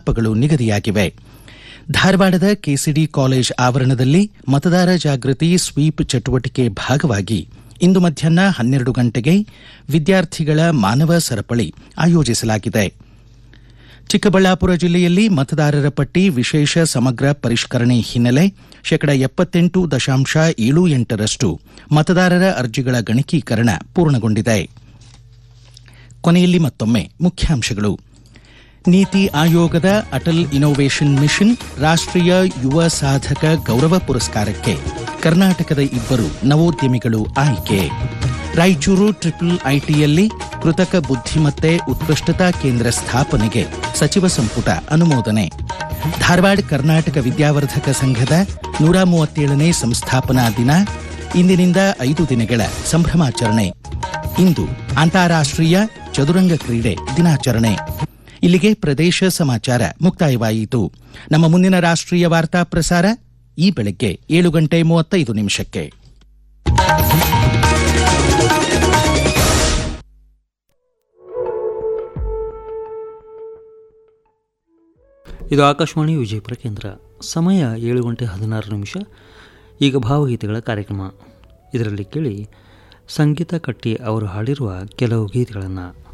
ಕಲಾಪಗಳು ನಿಗದಿಯಾಗಿವೆ ಧಾರವಾಡದ KCD college ಆವರಣದಲ್ಲಿ ಮತದಾರ ಜಾಗೃತಿ ಸ್ವೀಪ್ ಚಟುವಟಿಕೆ ಭಾಗವಾಗಿ ಇಂದು ಮಧ್ಯಾಹ್ನ ಹನ್ನೆರಡು ಗಂಟೆಗೆ ವಿದ್ಯಾರ್ಥಿಗಳ ಮಾನವ ಸರಪಳಿ ಆಯೋಜಿಸಲಾಗಿದೆ ಚಿಕ್ಕಬಳ್ಳಾಪುರ ಜಿಲ್ಲೆಯಲ್ಲಿ ಮತದಾರರ ಪಟ್ಟಿ ವಿಶೇಷ ಸಮಗ್ರ ಪರಿಷ್ಕರಣೆ ಹಿನ್ನೆಲೆ ಶೇಕಡ ಎಪ್ಪತ್ತೆಂಟು ದಶಾಂಶ ಏಳು ಎಂಟರಷ್ಟು ಮತದಾರರ ಅರ್ಜಿಗಳ ಗಣಕೀಕರಣ ಪೂರ್ಣಗೊಂಡಿದೆ ಕೊನೆಯಲ್ಲಿ ಮತ್ತೊಮ್ಮೆ ಮುಖ್ಯಾಂಶಗಳು ನೀತಿ ಆಯೋಗದ ಅಟಲ್ ಇನ್ನೋವೇಷನ್ ಮಿಷನ್ ರಾಷ್ಟ್ರೀಯ ಯುವ ಸಾಧಕ ಗೌರವ ಪುರಸ್ಕಾರಕ್ಕೆ ಕರ್ನಾಟಕದ ಇಬ್ಬರು ನವೋದ್ಯಮಿಗಳು ಆಯ್ಕೆ ರಾಯಚೂರು ಟ್ರಿಪಲ್ ಐಟಿಯಲ್ಲಿ ಕೃತಕ ಬುದ್ಧಿಮತ್ತೆ ಉತ್ಕೃಷ್ಟತಾ ಕೇಂದ್ರ ಸ್ಥಾಪನೆಗೆ ಸಚಿವ ಸಂಪುಟ ಅನುಮೋದನೆ ಧಾರವಾಡ ಕರ್ನಾಟಕ ವಿದ್ಯಾವರ್ಧಕ ಸಂಘದ ನೂರ ಮೂವತ್ತೇಳನೇ ಸಂಸ್ಥಾಪನಾ ದಿನ ಇಂದಿನಿಂದ ಐದು ದಿನಗಳ ಸಂಭ್ರಮಾಚರಣೆ ಇಂದು ಅಂತಾರಾಷ್ಟ್ರೀಯ ಚದುರಂಗ ಕ್ರೀಡೆ ದಿನಾಚರಣೆ ಇಲ್ಲಿಗೆ ಪ್ರದೇಶ ಸಮಾಚಾರ ಮುಕ್ತಾಯವಾಯಿತು ನಮ್ಮ ಮುಂದಿನ ರಾಷ್ಟ್ರೀಯ ವಾರ್ತಾ ಪ್ರಸಾರ ಈ ಬೆಳಗ್ಗೆ ಏಳು ಗಂಟೆ ಮೂವತ್ತೈದು ನಿಮಿಷಕ್ಕೆ ಇದು ಆಕಾಶವಾಣಿ ವಿಜಯಪುರ ಕೇಂದ್ರ ಸಮಯ ಏಳು ಗಂಟೆ ಹದಿನಾರು ನಿಮಿಷ ಈಗ ಭಾವಗೀತೆಗಳ ಕಾರ್ಯಕ್ರಮ ಇದರಲ್ಲಿ ಕೇಳಿ ಸಂಗೀತ ಕಟ್ಟಿ ಅವರು ಹಾಡಿರುವ ಕೆಲವು ಗೀತೆಗಳನ್ನು